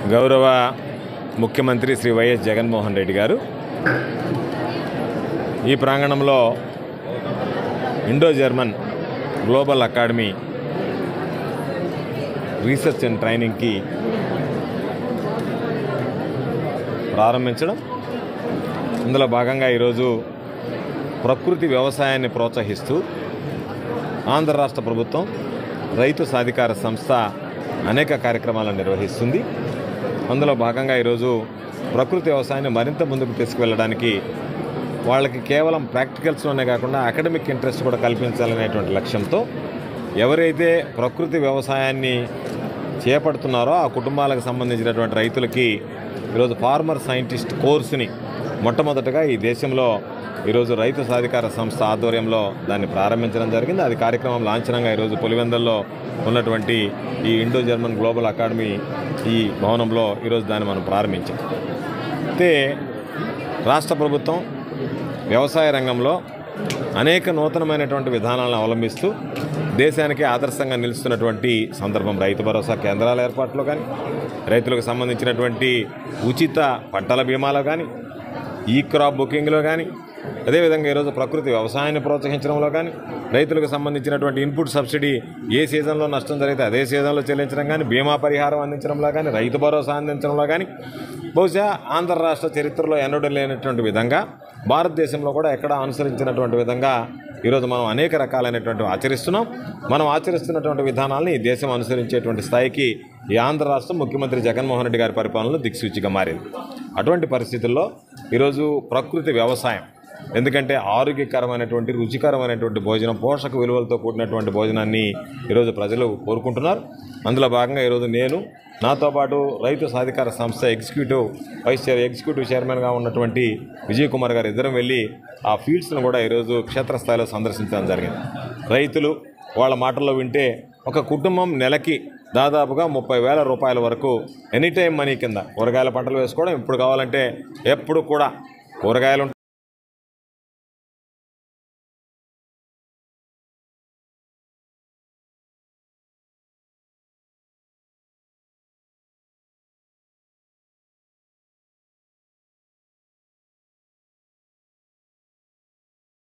గౌరవ ముఖ్యమంత్రి శ్రీ వైఎస్ జగన్మోహన్ రెడ్డి గారు ఈ ప్రాంగణంలో Indo German global academy research and ట్రైనింగ్కి ప్రారంభించడం ఇందులో భాగంగా ఈరోజు ప్రకృతి వ్యవసాయాన్ని ప్రోత్సహిస్తూ ఆంధ్ర రాష్ట్ర ప్రభుత్వం రైతు సాధికార సంస్థ అనేక కార్యక్రమాలను నిర్వహిస్తుంది అందులో భాగంగా ఈరోజు ప్రకృతి వ్యవసాయాన్ని మరింత ముందుకు తీసుకువెళ్ళడానికి వాళ్ళకి కేవలం ప్రాక్టికల్స్లోనే కాకుండా అకాడమిక్ ఇంట్రెస్ట్ కూడా కల్పించాలనేటువంటి లక్ష్యంతో ఎవరైతే ప్రకృతి వ్యవసాయాన్ని చేపడుతున్నారో ఆ కుటుంబాలకు సంబంధించినటువంటి రైతులకి ఈరోజు ఫార్మర్ సైంటిస్ట్ కోర్సుని మొట్టమొదటగా ఈ దేశంలో ఈరోజు రైతు సాధికార సంస్థ ఆధ్వర్యంలో దాన్ని ప్రారంభించడం జరిగింది అది కార్యక్రమం లాంఛనంగా ఈరోజు పులివెందల్లో ఉన్నటువంటి ఈ ఇండో జర్మన్ గ్లోబల్ అకాడమీ ఈ భవనంలో ఈరోజు దాన్ని మనం ప్రారంభించాం అయితే రాష్ట్ర ప్రభుత్వం వ్యవసాయ రంగంలో అనేక నూతనమైనటువంటి విధానాలను అవలంబిస్తూ దేశానికి ఆదర్శంగా నిలుస్తున్నటువంటి సందర్భం రైతు భరోసా కేంద్రాల ఏర్పాట్లో కానీ రైతులకు సంబంధించినటువంటి ఉచిత పంటల బీమాలో కానీ ఈ క్రాప్ బుకింగ్లో కానీ అదేవిధంగా ఈరోజు ప్రకృతి వ్యవసాయాన్ని ప్రోత్సహించడంలో కానీ రైతులకు సంబంధించినటువంటి ఇన్పుట్ సబ్సిడీ ఏ సీజన్లో నష్టం జరిగితే అదే సీజన్లో చెల్లించడం కానీ బీమా పరిహారం అందించడంలో కానీ రైతు భరోసా అందించడంలో కానీ బహుశా ఆంధ్ర రాష్ట్ర చరిత్రలో ఎన్నడూ లేనటువంటి విధంగా భారతదేశంలో కూడా ఎక్కడ అనుసరించినటువంటి విధంగా ఈరోజు మనం అనేక రకాలైనటువంటి ఆచరిస్తున్నాం మనం ఆచరిస్తున్నటువంటి విధానాలను ఈ దేశం అనుసరించేటువంటి స్థాయికి ఈ ఆంధ్ర రాష్ట్రం ముఖ్యమంత్రి జగన్మోహన్ రెడ్డి గారి పరిపాలనలో దిక్సూచిగా మారింది అటువంటి పరిస్థితుల్లో ఈరోజు ప్రకృతి వ్యవసాయం ఎందుకంటే ఆరోగ్యకరమైనటువంటి రుచికరమైనటువంటి భోజనం పోషక విలువలతో కూడినటువంటి భోజనాన్ని ఈరోజు ప్రజలు కోరుకుంటున్నారు అందులో భాగంగా ఈరోజు నేను నాతో పాటు రైతు సాధికార సంస్థ ఎగ్జిక్యూటివ్ వైస్ చైర్ ఎగ్జిక్యూటివ్ చైర్మన్గా ఉన్నటువంటి విజయ్ కుమార్ గారు ఇద్దరం వెళ్ళి ఆ ఫీల్డ్స్ను కూడా ఈరోజు క్షేత్రస్థాయిలో సందర్శించడం జరిగింది రైతులు వాళ్ళ మాటల్లో వింటే ఒక కుటుంబం నెలకి దాదాపుగా ముప్పై వేల రూపాయల వరకు ఎనీ టైం మనీ కింద కూరగాయల పంటలు వేసుకోవడం ఇప్పుడు కావాలంటే ఎప్పుడు కూడా కూరగాయలు